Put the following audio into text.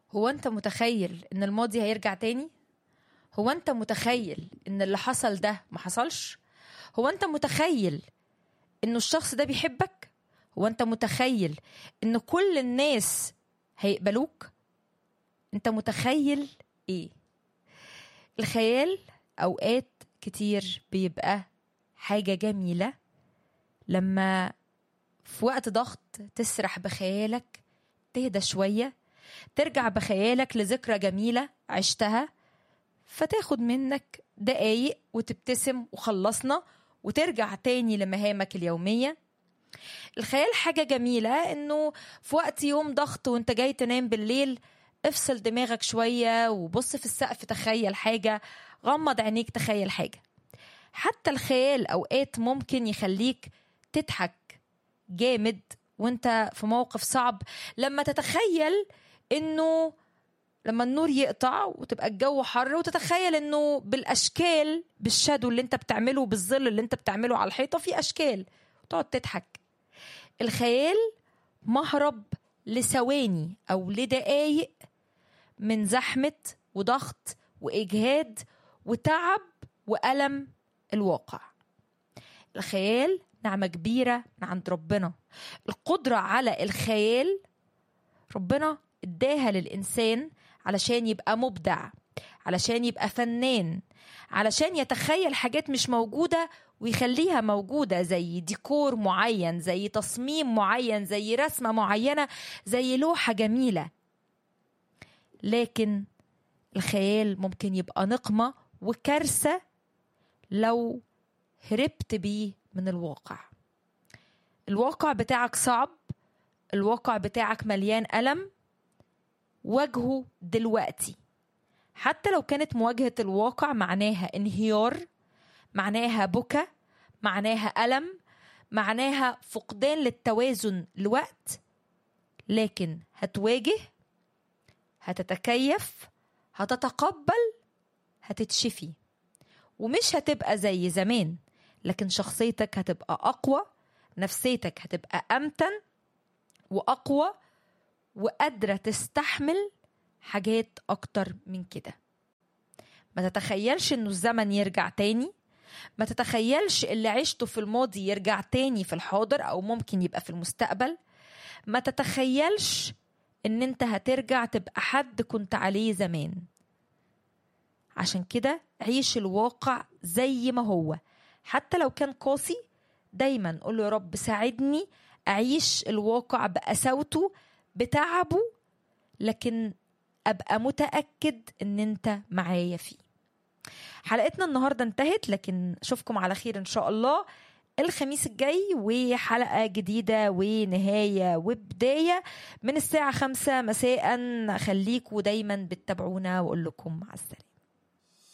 هو انت متخيل ان الماضي هيرجع تاني هو انت متخيل ان اللي حصل ده ما حصلش هو انت متخيل انه الشخص ده بيحبك هو انت متخيل ان كل الناس هيقبلوك انت متخيل ايه الخيال اوقات كتير بيبقى حاجة جميلة لما في وقت ضغط تسرح بخيالك تهدى شوية ترجع بخيالك لذكرى جميلة عشتها فتاخد منك دقايق وتبتسم وخلصنا وترجع تاني لمهامك اليومية الخيال حاجة جميلة انه في وقت يوم ضغط وانت جاي تنام بالليل افصل دماغك شوية وبص في السقف تخيل حاجة غمض عينيك تخيل حاجة حتى الخيال اوقات ممكن يخليك تضحك جامد وانت في موقف صعب لما تتخيل انه لما النور يقطع وتبقى الجو حر وتتخيل انه بالاشكال بالشادو اللي انت بتعمله بالظل اللي انت بتعمله على الحيطه في اشكال وتقعد تضحك الخيال مهرب لثواني او لدقايق من زحمه وضغط واجهاد وتعب والم الواقع الخيال نعمه كبيره من عند ربنا القدره على الخيال ربنا اداها للانسان علشان يبقى مبدع علشان يبقى فنان علشان يتخيل حاجات مش موجوده ويخليها موجوده زي ديكور معين زي تصميم معين زي رسمه معينه زي لوحه جميله لكن الخيال ممكن يبقى نقمه وكارثه لو هربت بيه من الواقع الواقع بتاعك صعب الواقع بتاعك مليان ألم واجهه دلوقتي حتى لو كانت مواجهة الواقع معناها انهيار معناها بكى معناها ألم معناها فقدان للتوازن لوقت لكن هتواجه هتتكيف هتتقبل هتتشفي ومش هتبقى زي زمان لكن شخصيتك هتبقى أقوى نفسيتك هتبقى أمتن وأقوى وقادرة تستحمل حاجات أكتر من كده ما تتخيلش إنه الزمن يرجع تاني ما تتخيلش اللي عشته في الماضي يرجع تاني في الحاضر أو ممكن يبقى في المستقبل ما تتخيلش إن أنت هترجع تبقى حد كنت عليه زمان عشان كده عيش الواقع زي ما هو حتى لو كان قاسي دايما قول له يا رب ساعدني أعيش الواقع بقساوته بتعبه لكن ابقى متاكد ان انت معايا فيه حلقتنا النهارده انتهت لكن اشوفكم على خير ان شاء الله الخميس الجاي وحلقة جديدة ونهاية وبداية من الساعة خمسة مساء خليكوا دايما بتتابعونا وأقول لكم مع السلامة